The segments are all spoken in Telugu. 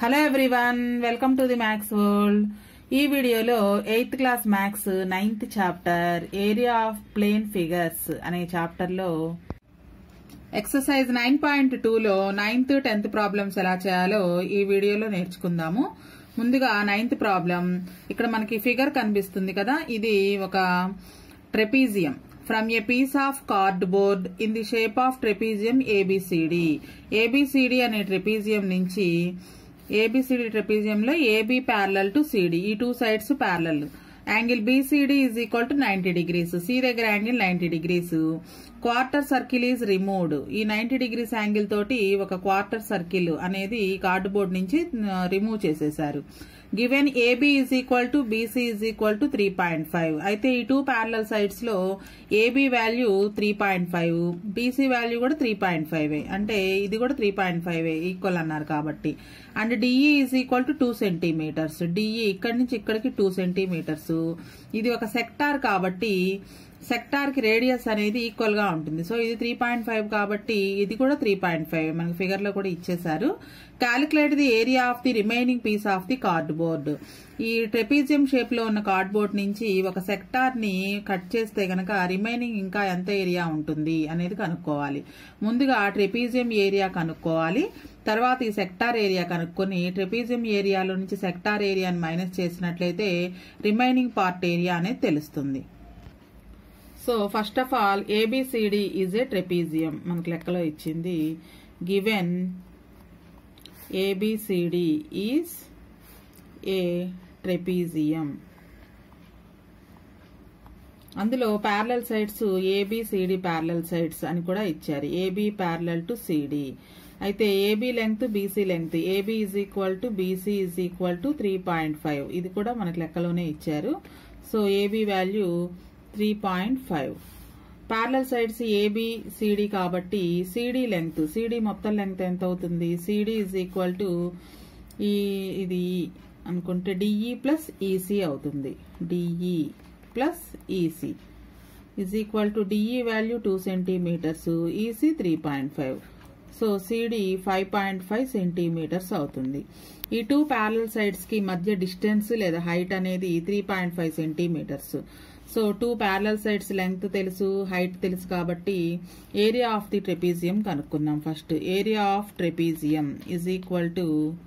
hello everyone welcome to the maths world ఈ వీడియోలో eighth class maths ninth chapter area of plane figures అనే చాప్టర్ లో ఎక్సర్సైజ్ నైన్ పాయింట్ టూలో నైన్త్ టెన్త్ ప్రాబ్లమ్స్ ఎలా చేయాలో ఈ వీడియోలో నేర్చుకుందాము ముందుగా నైన్త్ ప్రాబ్లం ఇక్కడ మనకి ఫిగర్ కనిపిస్తుంది కదా ఇది ఒక trapezium from a piece of cardboard in the shape of trapezium A B C D A B C D అనే ట్రెపీజియం నుంచి ఏబిసిడి ట్రెపీజియంలో ఏబి ప్యారలల్ టు సిడి ఈ two sides parallel angle B C D is equal to ninety degrees C దగ్గర angle ninety degrees quarter circle is removed ఈ నైన్టీ డిగ్రీస్ యాంగిల్ తోటి ఒక క్వార్టర్ సర్కిల్ అనేది కార్డ్ బోర్డ్ నుంచి రిమూవ్ చేసేశారు given A B is equal to B C is equal to three point five అయితే ఈ టూ ప్యారలల్ సైడ్స్ లో A B value three point five B C value కూడా త్రీ పాయింట్ ఫైవ్ అంటే ఇది కూడా త్రీ పాయింట్ ఫైవ్ ఈక్వల్ అన్నారు కాబట్టి and D E is equal to two centimetres D E ఇక్కడి నుంచి ఇక్కడికి టూ సెంటీమీటర్స్ ఇది ఒక సెక్టార్ కాబట్టి సెక్టార్ కి రేడియస్ అనేది ఈక్వల్ గా ఉంటుంది సో ఇది త్రీ పాయింట్ ఫైవ్ కాబట్టి ఇది కూడా త్రీ పాయింట్ ఫైవ్ మనకి ఫిగర్ లో కూడా ఇచ్చేసారు calculate the area of the remaining piece of the cardboard ఈ ట్రెపీజియం షేప్ లో ఉన్న కార్డ్ బోర్డ్ నుంచి ఒక సెక్టార్ ని కట్ చేస్తే గనక రిమైనింగ్ ఇంకా ఎంత ఏరియా ఉంటుంది అనేది కనుక్కోవాలి ముందుగా ట్రెపీజియం ఏరియా కనుక్కోవాలి తర్వాత ఈ సెక్టార్ ఏరియా కనుక్కొని ట్రెపీజియం ఏరియాలో నుంచి సెక్టార్ ఏరియాని మైనస్ చేసినట్లయితే రిమైనింగ్ పార్ట్ ఏరియా అనేది తెలుస్తుంది so first of all A B C D is a trapezium మనకు లెక్కలో ఇచ్చింది given A B C D is a trapezium అందులో parallel sides A B C D parallel sides అని కూడా ఇచ్చారు ఏబి ప్యారలల్ టు సిడి అయితే A B length B C length A B is equal to B C is equal to three point five ఇది కూడా మనకు లెక్కలోనే ఇచ్చారు so A B value three point five parallel sides A B C D కాబట్టి సిడి లెంగ్త్ సిడి మొత్తం లెంగ్త్ ఎంత అవుతుంది సిడి ఈజ్ ఈక్వల్ టు ఈ ఇది అనుకుంటే డిఈ ప్లస్ ఈసీ అవుతుంది D E plus E C is equal to D E value two centimetres E C three point five so C D five point five centimetres అవుతుంది ఈ టూ ప్యారల్ సైడ్స్ కి మధ్య డిస్టెన్స్ లేదా హైట్ అనేది three point five centimetres so two parallel sides length తెలుసు హైట్ తెలుసు కాబట్టి ఏరియా ఆఫ్ ది ట్రెపీజియం కనుక్కుందాం first area of trapezium is equal to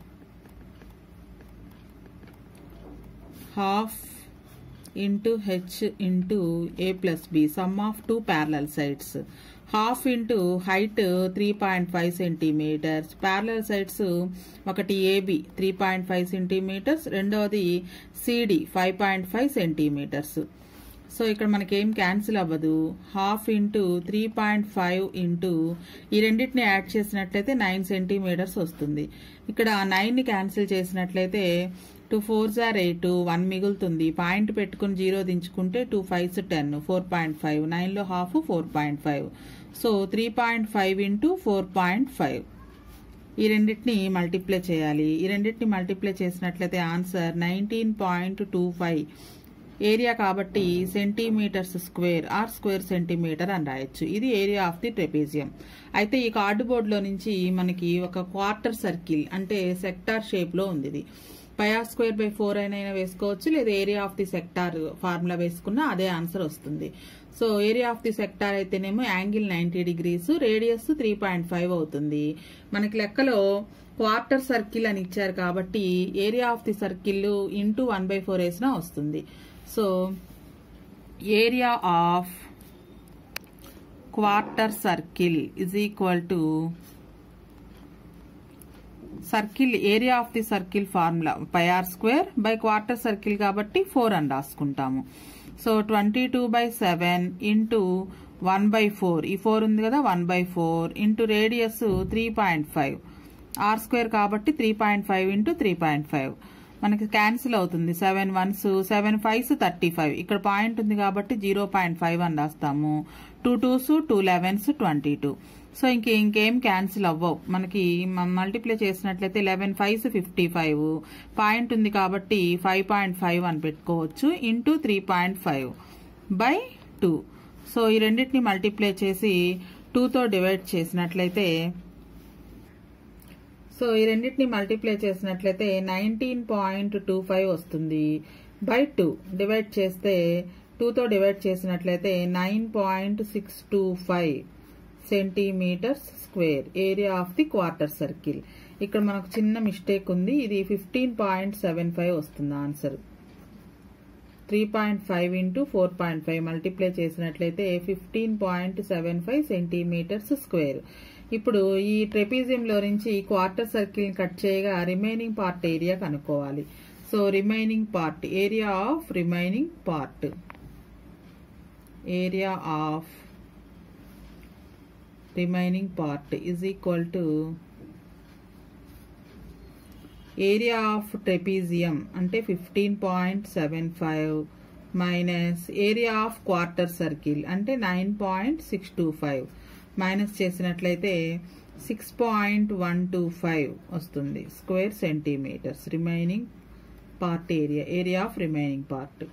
half into H into A plus B sum of two parallel sides half into height three point five centimetres parallel sides ఒకటి A B three point five centimetres రెండవది C D five point five centimetres so ఇక్కడ మనకేం క్యాన్సిల్ అవ్వదు half into three point five into ఈ రెండింటిని యాడ్ చేసినట్లయితే నైన్ సెంటీమీటర్స్ వస్తుంది ఇక్కడ నైన్ని క్యాన్సిల్ చేసినట్లయితే టూ ఫోర్ జార్ ఎయిట్ వన్ మిగులుతుంది పాయింట్ పెట్టుకుని జీరో దించుకుంటే two fives ten four point five నైన్లో half four point five so three point five into four point five ఈ రెండింటిని మల్టిప్లై చేయాలి ఈ రెండింటిని మల్టిప్లై చేసినట్లయితే answer nineteen point two five area కాబట్టి centimetres square or square centimetre అని రాయొచ్చు ఇది ఏరియా ఆఫ్ ది ట్రెపేజియం అయితే ఈ కార్డు బోర్డులో నుంచి మనకి ఒక క్వార్టర్ సర్కిల్ అంటే సెక్టార్ షేప్ లో ఉంది ఇది pi r square by four అయినా వేసుకోవచ్చు లేదా area of the sector formula వేసుకున్నా అదే ఆన్సర్ వస్తుంది so area of the sector అయితేనేమో angle ninety degrees radius three point five అవుతుంది మనకి లెక్కలో క్వార్టర్ సర్కిల్ అని ఇచ్చారు కాబట్టి area of the circle into one by four వేసినా వస్తుంది so area of quarter circle is equal to circle area of the circle formula pi r square by quarter circle కాబట్టి ఫోర్ అని రాసుకుంటాము so twenty two by seven into one by four ఈ ఫోర్ ఉంది కదా one by four into radius three point five r square కాబట్టి three point five into three point five మనకి క్యాన్సిల్ అవుతుంది seven ones seven fives thirty five ఇక్కడ పాయింట్ ఉంది కాబట్టి జీరో పాయింట్ ఫైవ్ అని రాస్తాము two twos two elevens twenty two so ఇంక ఇంకేం క్యాన్సిల్ అవ్వవు మనకి మల్టిప్లై చేసినట్లయితే eleven fives fifty five point ఉంది కాబట్టి ఫైవ్ పాయింట్ ఫైవ్ అని పెట్టుకోవచ్చు into three point five by two so ఈ రెండింటిని మల్టిప్లై చేసి టూతో డివైడ్ చేసినట్లయితే సో ఈ రెండింటిని మల్టిప్లై చేసినట్లయితే నైన్టీన్ పాయింట్ టూ ఫైవ్ వస్తుంది బై టూ డివైడ్ చేస్తే టూతో డివైడ్ చేసినట్లయితే nine point six two five centimetres square area of the quarter circle ఇక్కడ మనకు చిన్న మిస్టేక్ ఉంది ఇది ఫిఫ్టీన్ పాయింట్ సెవెన్ ఫైవ్ వస్తుంది answer three point five into four point five multiply చేసినట్లయితే fifteen point seven five centimetres square ఇప్పుడు ఈ ట్రెపీజియంలో నుంచి క్వార్టర్ సర్కిల్ కట్ చేయగా రిమైనింగ్ పార్ట్ ఏరియా కనుక్కోవాలి సో remaining part area of remaining part area of remaining part is equal to area of trapezium అంటే fifteen point seven five minus area of quarter circle అంటే nine point six two five minus చేసినట్లయితే six point one two five వస్తుంది square centimetres remaining part area area of remaining part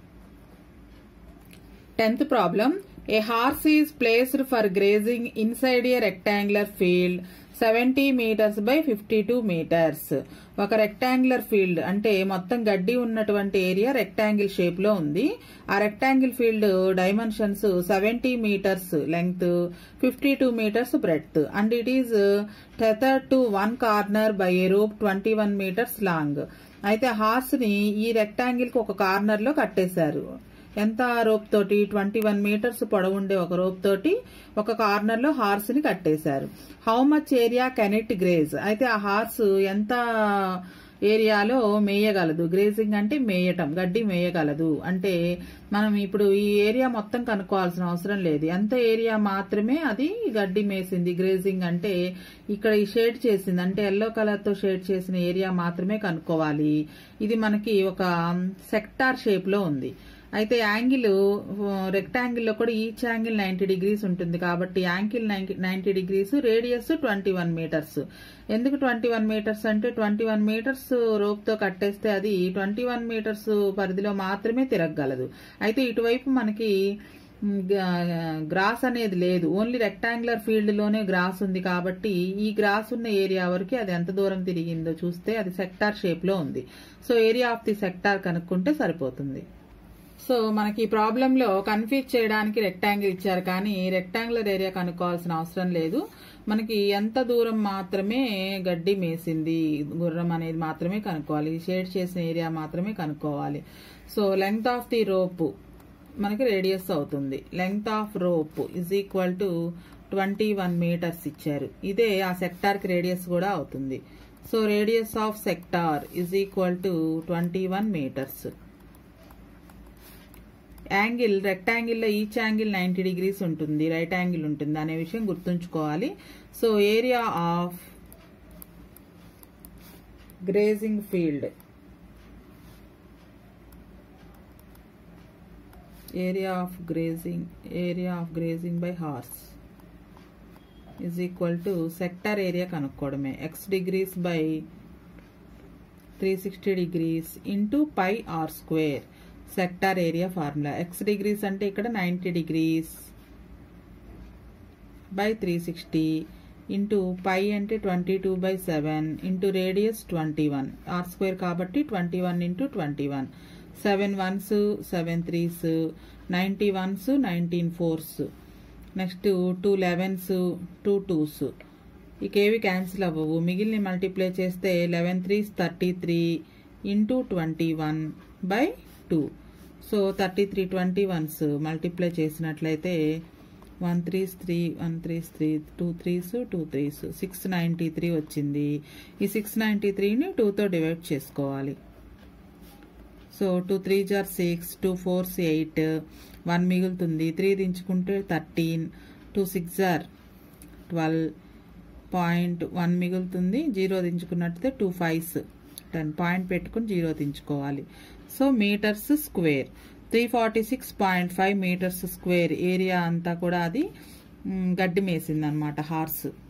tenth problem a horse is placed for grazing inside a rectangular field seventy metres by fifty two metres ఒక రెక్టాంగులర్ ఫీల్డ్ అంటే మొత్తం గడ్డి ఉన్నటువంటి ఏరియా రెక్టాంగిల్ షేప్ లో ఉంది ఆ rectangle field dimensions seventy metres length fifty two metres breadth and it is tether to one corner by a rope twenty one metres long అయితే హార్స్ ని ఈ రెక్టాంగిల్ కి ఒక కార్నర్ లో కట్టేశారు ఎంత రోప్ తోటి ట్వంటీ వన్ మీటర్స్ పొడవుండే ఒక రోప్ తోటి ఒక కార్నర్ లో హార్స్ ని కట్టేశారు how much area can it graze అయితే ఆ హార్స్ ఎంత ఏరియాలో మేయగలదు గ్రేజింగ్ అంటే మేయటం గడ్డి మేయగలదు అంటే మనం ఇప్పుడు ఈ ఏరియా మొత్తం కనుక్కోవాల్సిన అవసరం లేదు ఎంత ఏరియా మాత్రమే అది గడ్డి మేసింది గ్రేజింగ్ అంటే ఇక్కడ ఈ షేడ్ చేసింది అంటే ఎల్లో కలర్ తో షేడ్ చేసిన ఏరియా మాత్రమే కనుక్కోవాలి ఇది మనకి ఒక సెక్టార్ షేప్ లో ఉంది అయితే యాంగిల్ రెక్టాంగిల్ లో కూడా ఈచ్ యాంగిల్ నైన్టీ డిగ్రీస్ ఉంటుంది కాబట్టి angle ninety degrees radius twenty one metres ఎందుకు ట్వంటీ వన్ మీటర్స్ అంటే ట్వంటీ వన్ మీటర్స్ రోప్ తో కట్టేస్తే అది ట్వంటీ వన్ మీటర్స్ పరిధిలో మాత్రమే తిరగగలదు అయితే ఇటువైపు మనకి గ్రాస్ అనేది లేదు ఓన్లీ రెక్టాంగులర్ ఫీల్డ్ లోనే గ్రాస్ ఉంది కాబట్టి ఈ గ్రాస్ ఉన్న ఏరియా వరకు అది ఎంత దూరం తిరిగిందో చూస్తే అది సెక్టార్ షేప్ లో ఉంది so area of the sector కనుక్కుంటే సరిపోతుంది సో మనకి ఈ ప్రాబ్లంలో కన్ఫ్యూజ్ చేయడానికి రెక్టాంగిల్ ఇచ్చారు కానీ రెక్టాంగులర్ ఏరియా కనుక్కోవాల్సిన అవసరం లేదు మనకి ఎంత దూరం మాత్రమే గడ్డి మేసింది గుర్రం అనేది మాత్రమే కనుక్కోవాలి షేడ్ చేసిన ఏరియా మాత్రమే కనుక్కోవాలి so length of the rope మనకి రేడియస్ అవుతుంది length of rope is equal to twenty one metres ఇచ్చారు ఇదే ఆ సెక్టార్ కి రేడియస్ కూడా అవుతుంది so radius of sector is equal to twenty one metres angle రెక్టాంగిల్లో ఈచ్ యాంగిల్ నైంటీ డిగ్రీస్ ఉంటుంది రైట్ యాంగిల్ ఉంటుంది అనే విషయం గుర్తుంచుకోవాలి so area of grazing field area of grazing area of grazing by horse is equal to sector area కనుక్కోవడమే x degrees by three sixty degrees into pi r square sector area formula x degrees అంటే ఇక్కడ ninety degrees by three sixty into pi అంటే twenty two by seven into radius twenty one r square కాబట్టి twenty one into twenty one seven ones seven threes ninety ones nineteen fours next two elevens two twos ఇక ఏవి క్యాన్సిల్ అవ్వవు మిగిలిన మల్టిప్లై చేస్తే eleven threes thirty three into twenty one by two so thirty three twenty ones multiply చేసినట్లయితే one threes three one threes three two threes two threes six ninety three వచ్చింది ఈ సిక్స్ నైంటీ త్రీని టూతో డివైడ్ చేసుకోవాలి so two three are six two fours eight one మిగులుతుంది త్రీ దించుకుంటే thirteen two six are twelve point one మిగులుతుంది జీరో దించుకున్నట్టయితే టూ ఫైవ్స్ టెన్ పాయింట్ పెట్టుకుని జీరో దించుకోవాలి so metres square three forty six point five metres square area అంతా కూడా అది మ్, గడ్డి మేసింది అనమాట హార్స్